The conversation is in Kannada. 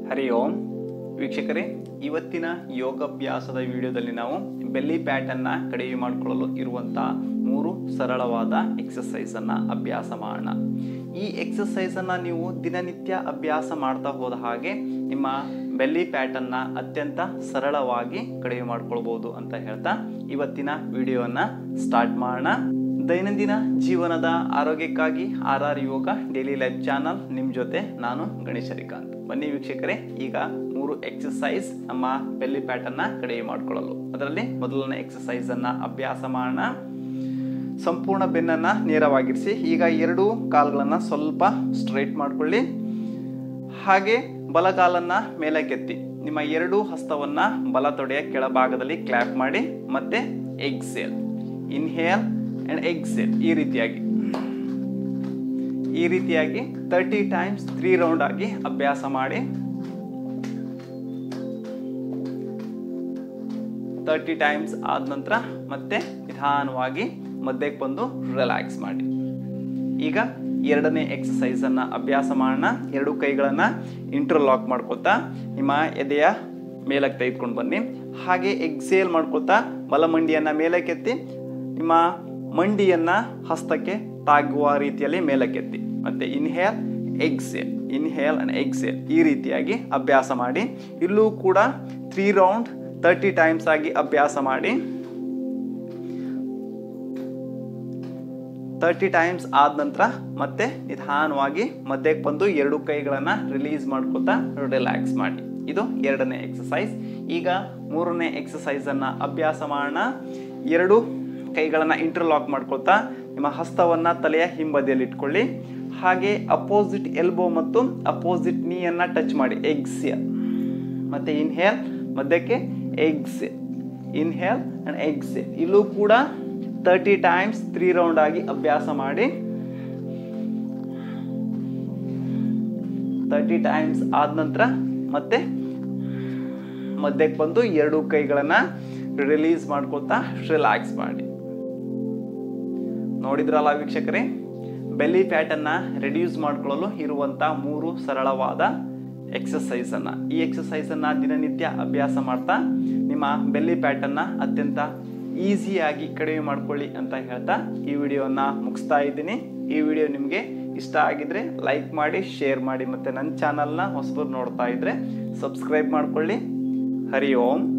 ಹರಿ ಓಂ ವೀಕ್ಷಕರೇ ಇವತ್ತಿನ ಯೋಗಾಭ್ಯಾಸದ ವಿಡಿಯೋದಲ್ಲಿ ನಾವು ಬೆಲ್ಲಿ ಪ್ಯಾಟನ್ನ ಕಡಿಮೆ ಮಾಡಿಕೊಳ್ಳಲು ಇರುವಂಥ ಮೂರು ಸರಳವಾದ ಎಕ್ಸಸೈಸನ್ನು ಅಭ್ಯಾಸ ಮಾಡೋಣ ಈ ಎಕ್ಸಸೈಸನ್ನು ನೀವು ದಿನನಿತ್ಯ ಅಭ್ಯಾಸ ಮಾಡ್ತಾ ಹೋದ ಹಾಗೆ ನಿಮ್ಮ ಬೆಲ್ಲಿ ಪ್ಯಾಟನ್ನು ಅತ್ಯಂತ ಸರಳವಾಗಿ ಕಡಿಮೆ ಮಾಡ್ಕೊಳ್ಬೋದು ಅಂತ ಹೇಳ್ತಾ ಇವತ್ತಿನ ವಿಡಿಯೋನ ಸ್ಟಾರ್ಟ್ ಮಾಡೋಣ ದೈನಂದಿನ ಜೀವನದ ಆರೋಗ್ಯಕ್ಕಾಗಿ R R yoga daily life channel ನಿಮ್ಮ ಜೊತೆ ನಾನು ಗಣೇಶ್ ಹರಿಕಾಂತ್ ಬನ್ನಿ ವೀಕ್ಷಕರೇ ಈಗ ಮೂರು ಎಕ್ಸಸೈಸ್ ನಮ್ಮ ಬೆಲ್ಲಿ ಪ್ಯಾಟನ್ನ ಕಡಿಮೆ ಮಾಡಿಕೊಳ್ಳಲು ಅದರಲ್ಲಿ ಮೊದಲನೇ ಎಕ್ಸಸೈಸ್ ಅನ್ನ ಅಭ್ಯಾಸ ಮಾಡೋಣ ಸಂಪೂರ್ಣ ಬೆನ್ನನ್ನ ನೇರವಾಗಿರಿಸಿ ಈಗ ಎರಡು ಕಾಲುಗಳನ್ನ ಸ್ವಲ್ಪ ಸ್ಟ್ರೈಟ್ ಮಾಡ್ಕೊಳ್ಳಿ ಹಾಗೆ ಬಲಗಾಲನ್ನ ಮೇಲಕ್ಕೆತ್ತಿ ನಿಮ್ಮ ಎರಡು ಹಸ್ತವನ್ನ ಬಲ ತೊಡೆಯ ಕೆಳಭಾಗದಲ್ಲಿ ಕ್ಲಾಪ್ ಮಾಡಿ ಮತ್ತೆ ಎಕ್ಸೇಲ್ ಇನ್ಹೇಲ್ ಅಂಡ್ ಎಕ್ಸೇಲ್ ಈ ರೀತಿಯಾಗಿ ಈ ರೀತಿಯಾಗಿ ತರ್ಟಿ ಟೈಮ್ಸ್ ತ್ರೀ ರೌಂಡ್ ಆಗಿ ಅಭ್ಯಾಸ ಮಾಡಿ ತರ್ಟಿ ಟೈಮ್ಸ್ ಆದ ನಂತರ ಮತ್ತೆ ನಿಧಾನವಾಗಿ ಮಧ್ಯಕ್ಕೆ ಬಂದು ರಿಲ್ಯಾಕ್ಸ್ ಮಾಡಿ ಈಗ ಎರಡನೇ ಎಕ್ಸಸೈಸ್ ಅನ್ನ ಅಭ್ಯಾಸ ಮಾಡೋಣ ಎರಡು ಕೈಗಳನ್ನ ಇಂಟರ್ಲಾಕ್ ಮಾಡ್ಕೊತಾ ನಿಮ್ಮ ಎದೆಯ ಮೇಲಕ್ಕೆ ತೆಗೆದುಕೊಂಡು ಬನ್ನಿ ಹಾಗೆ ಎಕ್ಸೇಲ್ ಮಾಡ್ಕೊತಾ ಬಲಮಂಡಿಯನ್ನ ಮೇಲಕ್ಕೆತ್ತಿ ನಿಮ್ಮ ಮಂಡಿಯನ್ನ ಹಸ್ತಕ್ಕೆ ತಾಗುವ ರೀತಿಯಲ್ಲಿ ಮೇಲಕ್ಕೆತ್ತಿ ಮತ್ತೆ inhale exhale inhale and exhale ಈ ರೀತಿಯಾಗಿ ಅಭ್ಯಾಸ ಮಾಡಿ ಇಲ್ಲೂ ಕೂಡ ತ್ರೀ ರೌಂಡ್ ತರ್ಟಿ ಟೈಮ್ಸ್ ಆಗಿ ಅಭ್ಯಾಸ ಮಾಡಿ ತರ್ಟಿ ಟೈಮ್ಸ್ ಆದ ನಂತರ ಮತ್ತೆ ನಿಧಾನವಾಗಿ ಮಧ್ಯಕ್ಕೆ ಬಂದು ಎರಡು ಕೈಗಳನ್ನು ರಿಲೀಸ್ ಮಾಡ್ಕೊತಾ ರಿಲ್ಯಾಕ್ಸ್ ಮಾಡಿ ಇದು ಎರಡನೇ ಎಕ್ಸಸೈಸ್ ಈಗ ಮೂರನೇ ಎಕ್ಸಸೈಸ್ ಅನ್ನ ಅಭ್ಯಾಸ ಮಾಡೋಣ ಎರಡು ಕೈಗಳನ್ನು ಇಂಟರ್ಲಾಕ್ ಮಾಡ್ಕೊತಾ ನಿಮ್ಮ ಹಸ್ತವನ್ನ ತಲೆಯ ಹಿಂಬದಿಯಲ್ಲಿ ಇಟ್ಕೊಳ್ಳಿ ಹಾಗೆ ಅಪೋಸಿಟ್ ಎಲ್ಬೋ ಮತ್ತು ಅಪೋಸಿಟ್ ನೀಯನ್ನ ಟಚ್ ಮಾಡಿ ಎಕ್ಸಿಯಲ್ ಮತ್ತೆ ಇನ್ಹೇಲ್ ಮಧ್ಯಕ್ಕೆ ಎಕ್ಸೆಲ್ ಇನ್ಹೇಲ್ ಅಂಡ್ ಎಕ್ಸೆಲ್ ಇಲ್ಲೂ ಕೂಡ ತರ್ಟಿ ಟೈಮ್ಸ್ ತ್ರೀ ರೌಂಡ್ ಆಗಿ ಅಭ್ಯಾಸ ಮಾಡಿ ತರ್ಟಿ ಟೈಮ್ಸ್ ಆದ ನಂತರ ಮತ್ತೆ ಮಧ್ಯಕ್ಕೆ ಬಂದು ಎರಡು ಕೈಗಳನ್ನ ರಿಲೀಸ್ ಮಾಡ್ಕೊತಾ ರಿಲ್ಯಾಕ್ಸ್ ಮಾಡಿ ನೋಡಿದ್ರಲ್ಲ ವೀಕ್ಷಕರೇ ಬೆಲ್ಲಿ ಫ್ಯಾಟನ್ನು ರೆಡ್ಯೂಸ್ ಮಾಡ್ಕೊಳ್ಳಲು ಇರುವಂಥ ಮೂರು ಸರಳವಾದ ಎಕ್ಸಸೈಸ್ ಅನ್ನ ಈ ಎಕ್ಸಸೈಸ್ ಅನ್ನ ದಿನನಿತ್ಯ ಅಭ್ಯಾಸ ಮಾಡ್ತಾ ನಿಮ್ಮ ಬೆಲ್ಲಿ ಪ್ಯಾಟನ್ನ ಅತ್ಯಂತ ಈಸಿಯಾಗಿ ಕಡಿಮೆ ಮಾಡ್ಕೊಳ್ಳಿ ಅಂತ ಹೇಳ್ತಾ ಈ ವಿಡಿಯೋನ ಮುಗಿಸ್ತಾ ಇದ್ದೀನಿ ಈ ವಿಡಿಯೋ ನಿಮಗೆ ಇಷ್ಟ ಆಗಿದ್ರೆ ಲೈಕ್ ಮಾಡಿ ಶೇರ್ ಮಾಡಿ ಮತ್ತು ನನ್ನ ಚಾನಲ್ನ ಹೊಸಬರು ನೋಡ್ತಾ ಇದ್ರೆ ಸಬ್ಸ್ಕ್ರೈಬ್ ಮಾಡ್ಕೊಳ್ಳಿ ಹರಿ ಓಂ